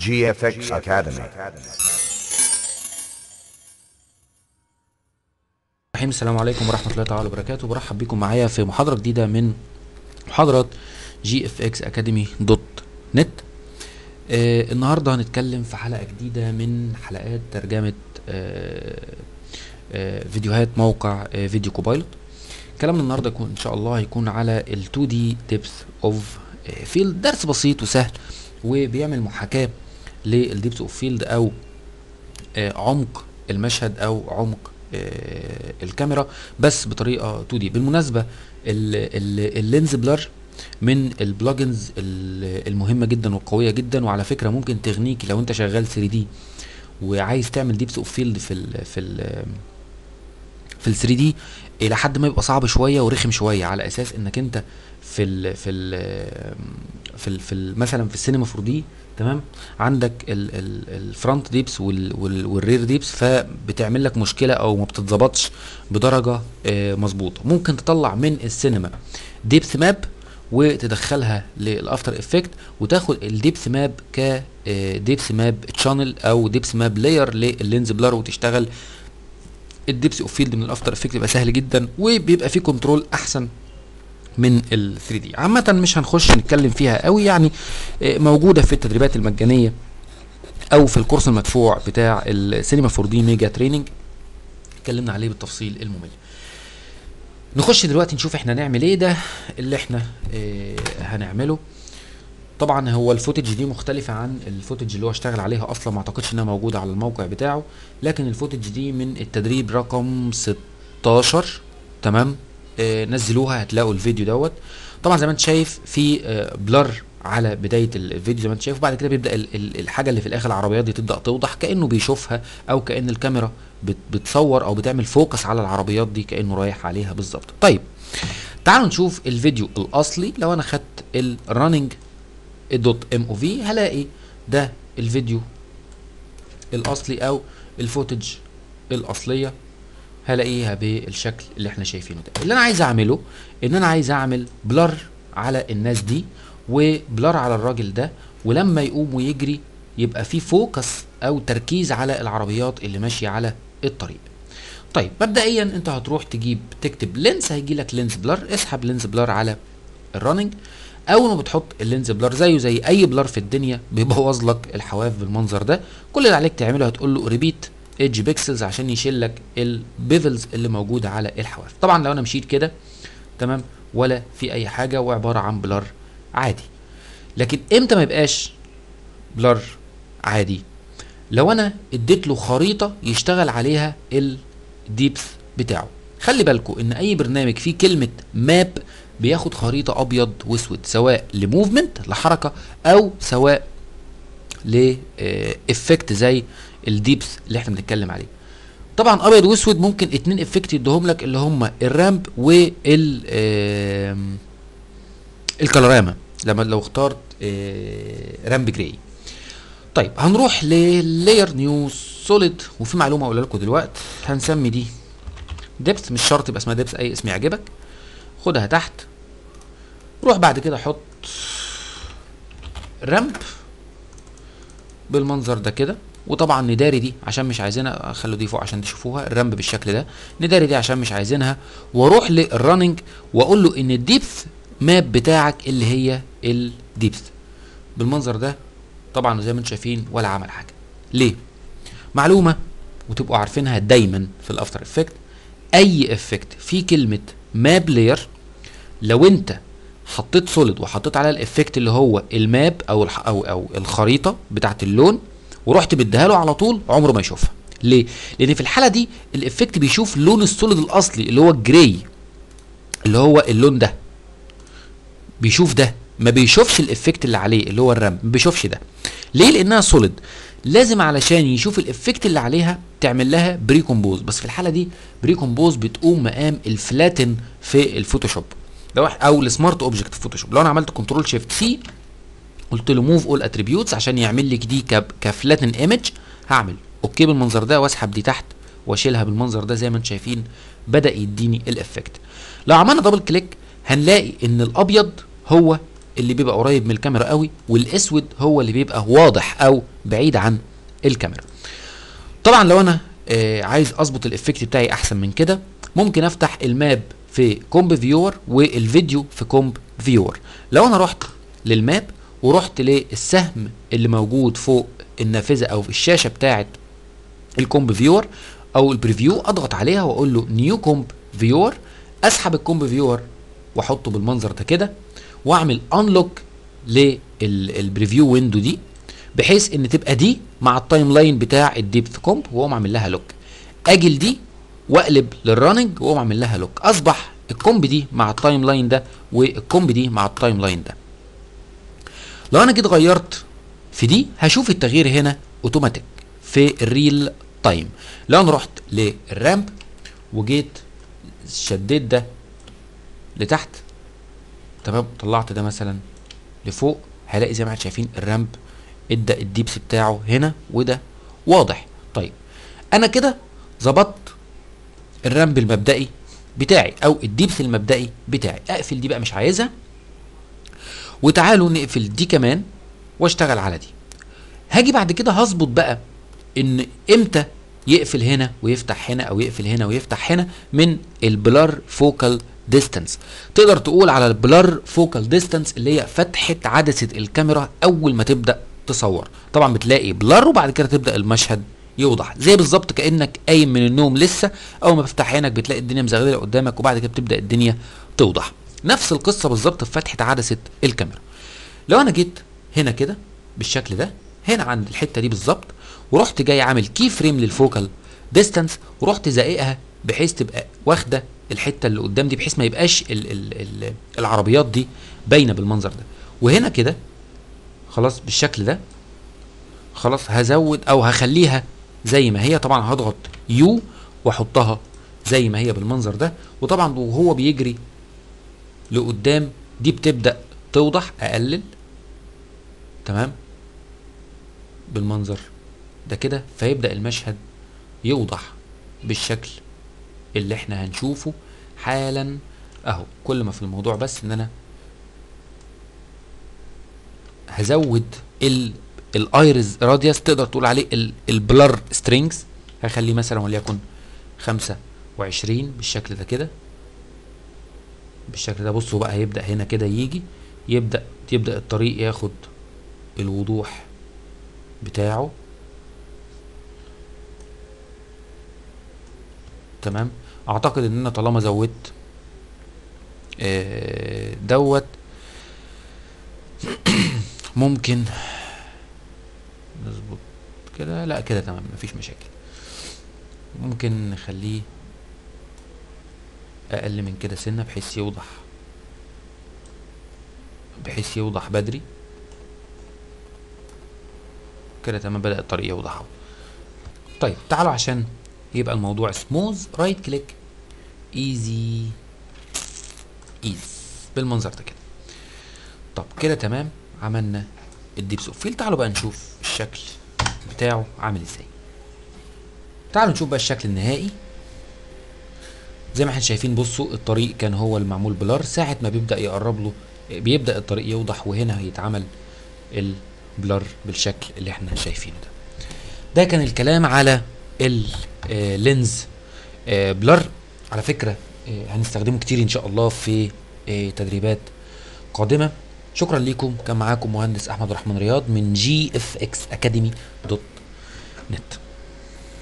GFX Academy. الرحيم السلام عليكم ورحمة الله تعالى وبركاته برحب بكم معايا في محاضرة جديدة من محاضرات جي اف اكس اكاديمي دوت نت آه النهارده هنتكلم في حلقة جديدة من حلقات ترجمة آه آه فيديوهات موقع آه فيديو كوبايلوت كلامنا النهارده يكون ان شاء الله هيكون على ال 2 دي ديبث اوف فيلد درس بسيط وسهل وبيعمل محاكاة للديبث اوف فيلد او آه عمق المشهد او عمق آه الكاميرا بس بطريقه 2 دي بالمناسبه ال- ال- اللينز بلر من البلجنز ال- المهمه جدا والقويه جدا وعلى فكره ممكن تغنيك لو انت شغال 3 دي وعايز تعمل ديبس اوف فيلد في ال في ال في ال 3 دي الى حد ما يبقى صعب شويه ورخم شويه على اساس انك انت في ال في ال في ال في ال مثلا في السينما 4 دي تمام عندك ال ال الفرونت ديبس وال وال والرير ديبس فبتعمل لك مشكله او ما بتتظبطش بدرجه آه، مظبوطه ممكن تطلع من السينما ديبس ماب وتدخلها للافتر افكت وتاخد الديبس ماب ك ديبس ماب تشانل او ديبس ماب لاير لللينز بلر وتشتغل الديبس اوف فيلد من الافتر افكت يبقى سهل جدا وبيبقى فيه كنترول احسن من ال 3 دي عامة مش هنخش نتكلم فيها قوي يعني آه، موجودة في التدريبات المجانية او في الكورس المدفوع بتاع السينما 4 دي ميجا تريننج اتكلمنا عليه بالتفصيل الممل نخش دلوقتي نشوف احنا نعمل ايه ده اللي احنا اه هنعمله طبعا هو الفوتج دي مختلفة عن الفوتج اللي هو اشتغل عليها اصلا ما اعتقدش انها موجودة على الموقع بتاعه لكن الفوتج دي من التدريب رقم 16 تمام اه نزلوها هتلاقوا الفيديو دوت طبعا زي ما انت شايف في اه بلر على بدايه ال- الفيديو زي ما انت شايف وبعد كده بيبدا ال- ال- الحاجه اللي في الاخر العربيات دي تبدا توضح كانه بيشوفها او كان الكاميرا بت- بتصور او بتعمل فوكس على العربيات دي كانه رايح عليها بالظبط طيب تعالوا نشوف الفيديو الاصلي لو انا خدت الرننج دوت ام او في هلاقي ده الفيديو الاصلي او الفوتج الاصليه هلاقيها بالشكل اللي احنا شايفينه ده اللي انا عايز اعمله ان انا عايز اعمل بلر على الناس دي وبلر على الراجل ده ولما يقوم ويجري يبقى في فوكس او تركيز على العربيات اللي ماشيه على الطريق طيب مبدئيا انت هتروح تجيب تكتب لينس هيجي لك لينس بلر اسحب لينس بلر على الرننج اول ما بتحط اللينز بلر زيه زي اي بلر في الدنيا بيبوظ لك الحواف بالمنظر ده كل اللي عليك تعمله هتقول له ريبيت ايدج بيكسلز عشان يشيل لك البيفلز اللي موجوده على الحواف طبعا لو انا مشيت كده تمام ولا في اي حاجه وعباره عن بلر عادي لكن امتى ما يبقاش بلر عادي لو انا اديت له خريطه يشتغل عليها الديبث بتاعه خلي بالكم ان اي برنامج فيه كلمه ماب بياخد خريطه ابيض واسود سواء لموفمنت لحركه او سواء لافكت زي الديبث اللي احنا بنتكلم عليه طبعا ابيض واسود ممكن اتنين افكت يديهم لك اللي هم الرامب وال آم، الكالوراما لما لو اخترت آه، رامب جراي طيب هنروح للاير نيو سوليد وفي معلومه اقولها لكم دلوقتي هنسمي دي ديبث مش شرط يبقى اسمها ديبث اي اسم يعجبك خدها تحت روح بعد كده حط رامب بالمنظر ده كده وطبعا نداري دي عشان مش عايزينها خلوا دي فوق عشان تشوفوها الرامب بالشكل ده نداري دي عشان مش عايزينها واروح للرننج واقول له ان الديبث ماب بتاعك اللي هي الديبث بالمنظر ده طبعا زي ما انتم شايفين ولا عمل حاجه ليه معلومه وتبقوا عارفينها دايما في الافتر افكت اي افكت فيه كلمه ماب لاير لو انت حطيت سوليد وحطيت على الافكت اللي هو الماب او الح او او الخريطه بتاعت اللون ورحت مديها له على طول عمره ما يشوفها ليه لان في الحاله دي الافكت بيشوف لون السوليد الاصلي اللي هو الجراي اللي هو اللون ده بيشوف ده ما بيشوفش الافكت اللي عليه اللي هو الرم ما بيشوفش ده ليه لانها سوليد لازم علشان يشوف الافكت اللي عليها تعمل لها بري كومبوز بس في الحاله دي بري كومبوز بتقوم مقام الفلاتن في الفوتوشوب لو إح- او السمارت اوبجكت في فوتوشوب لو انا عملت كنترول شيفت سي قلت له موف اول اتريبيوتس عشان يعمل لك دي كب- كفلاتن ايمج هعمل اوكي بالمنظر ده واسحب دي تحت واشيلها بالمنظر ده زي ما انتم شايفين بدا يديني الافكت لو عملنا دبل كليك هنلاقي ان الابيض هو اللي بيبقى قريب من الكاميرا قوي والاسود هو اللي بيبقى واضح او بعيد عن الكاميرا طبعا لو انا آه عايز اظبط الافكت بتاعي احسن من كده ممكن افتح الماب في كومب فيور والفيديو في كومب فيور لو انا رحت للماب ورحت للسهم اللي موجود فوق النافذه او في الشاشه بتاعه الكومب فيور او البريفيو اضغط عليها واقول له نيو كومب فيور اسحب الكومب فيور واحطه بالمنظر ده كده واعمل انلوك للبريفيو ويندو دي بحيث ان تبقى دي مع التايم لاين بتاع الديبث كومب واقوم اعمل لها لوك اجي لدي واقلب للرننج واقوم اعمل لها لوك اصبح الكومب دي مع التايم لاين ده والكومب دي مع التايم لاين ده لو انا جيت غيرت في دي هشوف التغيير هنا اوتوماتيك في الريل تايم لو انا رحت للرامب وجيت شديت ده لتحت تمام طلعت ده مثلا لفوق هلاقي زي ما احنا شايفين الرامب ادى الديبس بتاعه هنا وده واضح طيب انا كده ظبطت الرامب المبدئي بتاعي او الديبس المبدئي بتاعي اقفل دي بقى مش عايزها وتعالوا نقفل دي كمان واشتغل على دي هاجي بعد كده هظبط بقى ان امتى يقفل هنا ويفتح هنا او يقفل هنا ويفتح هنا من البلار فوكال ديستانس تقدر تقول على البلار فوكال ديستانس اللي هي فتحه عدسه الكاميرا اول ما تبدا تصور طبعا بتلاقي بلار وبعد كده تبدا المشهد يوضح زي بالظبط كانك قايم من النوم لسه اول ما بتفتح عينك بتلاقي الدنيا مزغلله قدامك وبعد كده بتبدا الدنيا توضح نفس القصه بالظبط في فتحه عدسه الكاميرا لو انا جيت هنا كده بالشكل ده هنا عند الحته دي بالظبط ورحت جاي عامل كي فريم للفوكال ديستانس ورحت زائقها بحيث تبقى واخده الحته اللي قدام دي بحيث ما يبقاش ال ال ال العربيات دي باينه بالمنظر ده وهنا كده خلاص بالشكل ده خلاص هزود او هخليها زي ما هي طبعا هضغط يو واحطها زي ما هي بالمنظر ده وطبعا وهو بيجري لقدام دي بتبدا توضح اقلل تمام بالمنظر ده كده فيبدا المشهد يوضح بالشكل اللي احنا هنشوفه حالا اهو كل ما في الموضوع بس ان انا هزود ال الايرز راديوس تقدر تقول عليه ال- البلر سترينجز هخليه مثلا وليكن خمسة وعشرين بالشكل ده كده بالشكل ده بصوا بقى هيبدأ هنا كده يجي يبدأ يبدأ الطريق ياخد الوضوح بتاعه تمام اعتقد ان انا طالما زودت آه، دوت ممكن نظبط كده لا كده تمام مفيش مشاكل ممكن نخليه اقل من كده سنه بحيث يوضح بحيث يوضح بدري كده تمام بدأ الطريق يوضح اهو طيب تعالوا عشان يبقى الموضوع سموز رايت كليك ايزي ايز بالمنظر ده كده طب كده تمام عملنا الديبس اوف فيل تعالوا بقى نشوف الشكل بتاعه عامل ازاي تعالوا نشوف بقى الشكل النهائي زي ما احنا شايفين بصوا الطريق كان هو المعمول بلار ساعة ما بيبدأ يقرب له بيبدأ الطريق يوضح وهنا هيتعمل البلر بالشكل اللي احنا شايفينه ده ده كان الكلام على اللينز بلر على فكرة آه، هنستخدمه كتير ان شاء الله في آه، تدريبات قادمة شكرا لكم كان معاكم مهندس احمد رحمن رياض من جي اف اكس اكاديمي دوت نت